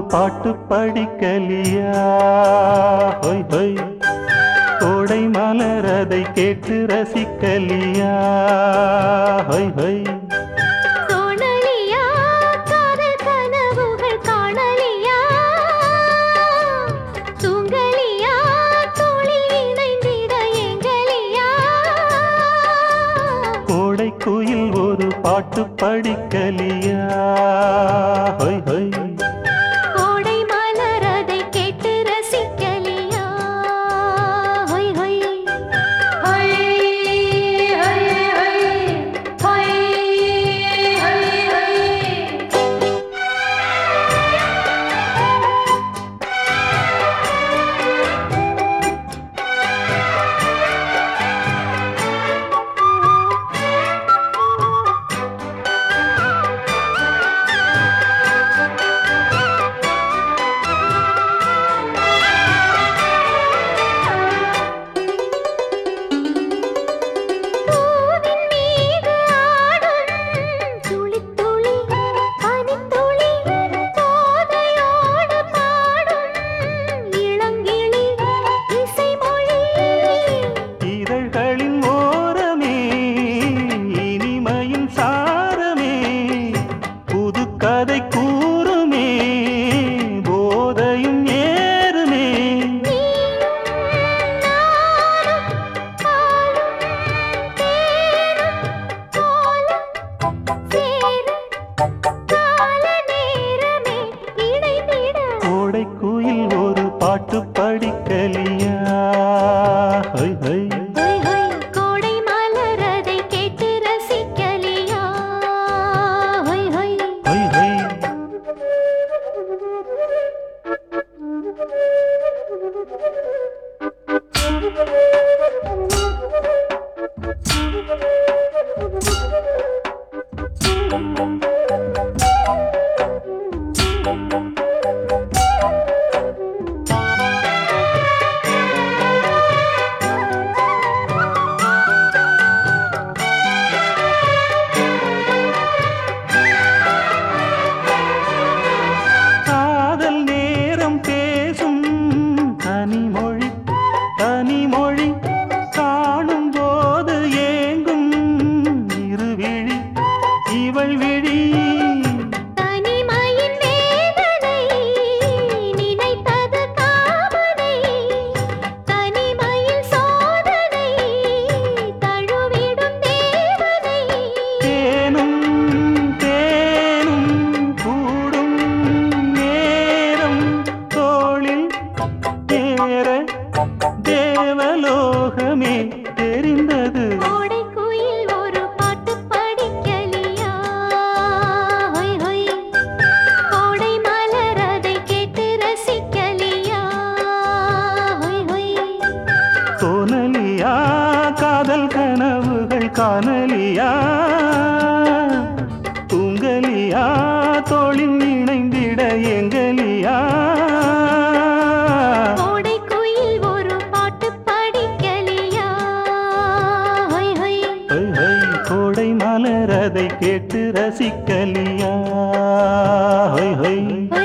பாட்டு படிக்கலியா ஹொய் ஹொய் கோடை மலர் அதை கேட்டு ரசிக்கலியா ஹொய் ஹொய் தோணலியா காதல் கனவுகள் காணலியா தூங்கலியா தோளில் இணைந்திட எங்கலியா கோடை குயில் ஒரு பாட்டு படிக்கலியா ஹொய் ஹொய் கோடை மலர் அதை கேட்டு ரசிக்கலியா ஹொய் ஹொய் ஹொய் ஹொய் ஹொய் ஹொய் ஹொய் ஹொய் பூவின் மீது ஆடும் துளித் துளி பனித்துளி போதையோடு பாடும் இளங்கிளி இசைமொழி இதழ்களின் ஓரமே இனிமையின் சாரமே புது கதை கூறுமே போதையும் ஏறுமே நீயும் நானும் பாலும் தேனும் கோலம் சேர கால நேரமே இணைந்திட கோடை குயில் ஒரு பாட்டு படிக்கலியா ஹொய் ஹொய் ஹொய் ஹொய் கோடை மலர் அதை கேட்டு ரசிக்கலியா ஹொய் ஹொய் ஹொய் ஹொய் காதல் நேரம் பேசும் தனிமொழி தனிமொழி காணும் போது ஏங்கும் இருவிழி இவள் விழி தனிமையின் வேதனை நினைத்தது காமனை தனிமையில் சோதனை தழுவிடும் தேவனை தேனும் தேனும் கூடும் நேரம் தோளில் ஏற தேவலோகமே தெரிந்தது கோடை குயில் ஒரு பாட்டு படிக்கலியா ஹொய் ஹொய் கோடை மலர் அதை கேட்டு ரசிக்கலியா ஹொய் ஹொய் தோணலியா காதல் கனவுகள் காணலியா தூங்கலியா தோளில் இணைந்திட எங்கலியா கோடை குயில் ஒரு பாட்டு படிக்கலியா ஹொய் ஹொய் ஹொய் ஹொய் கோடை மலர் அதை கேட்டு ரசிக்கலியா ஹொய் ஹொய் ஹொய்